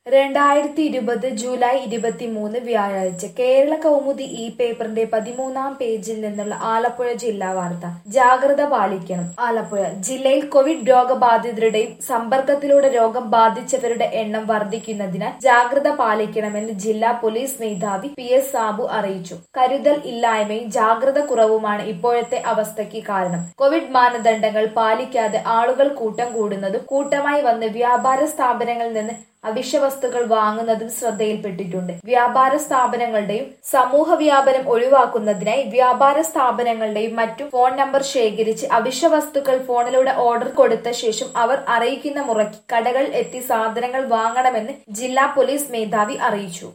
രണ്ടായിരത്തി ഇരുപത് ജൂലൈ ഇരുപത്തിമൂന്ന് വ്യാഴാഴ്ച കേരള കൗമുദി ഈ പേപ്പറിന്റെ പതിമൂന്നാം പേജിൽ നിന്നുള്ള ആലപ്പുഴ ജില്ലാ വാർത്ത ജാഗ്രത പാലിക്കണം ആലപ്പുഴ ജില്ലയിൽ കോവിഡ് രോഗബാധിതരുടെയും സമ്പർക്കത്തിലൂടെ രോഗം ബാധിച്ചവരുടെ എണ്ണം വർദ്ധിക്കുന്നതിനാൽ ജാഗ്രത പാലിക്കണമെന്ന് ജില്ലാ പോലീസ് മേധാവി പി എസ് സാബു അറിയിച്ചു കരുതൽ ഇല്ലായ്മയും ജാഗ്രത കുറവുമാണ് ഇപ്പോഴത്തെ അവസ്ഥയ്ക്ക് കാരണം കോവിഡ് മാനദണ്ഡങ്ങൾ പാലിക്കാതെ ആളുകൾ കൂട്ടം കൂടുന്നതും കൂട്ടമായി വന്ന് വ്യാപാര സ്ഥാപനങ്ങളിൽ നിന്ന് അവശ്യവസ്തുക്കൾ വാങ്ങുന്നതും ശ്രദ്ധയിൽപ്പെട്ടിട്ടുണ്ട് വ്യാപാര സ്ഥാപനങ്ങളുടെയും സമൂഹ വ്യാപനം ഒഴിവാക്കുന്നതിനായി വ്യാപാര സ്ഥാപനങ്ങളുടെയും മറ്റും ഫോൺ നമ്പർ ശേഖരിച്ച് അവശ്യവസ്തുക്കൾ ഫോണിലൂടെ ഓർഡർ കൊടുത്ത ശേഷം അവർ അറിയിക്കുന്ന മുറയ്ക്ക് കടകൾ എത്തി സാധനങ്ങൾ വാങ്ങണമെന്ന് ജില്ലാ പോലീസ് മേധാവി അറിയിച്ചു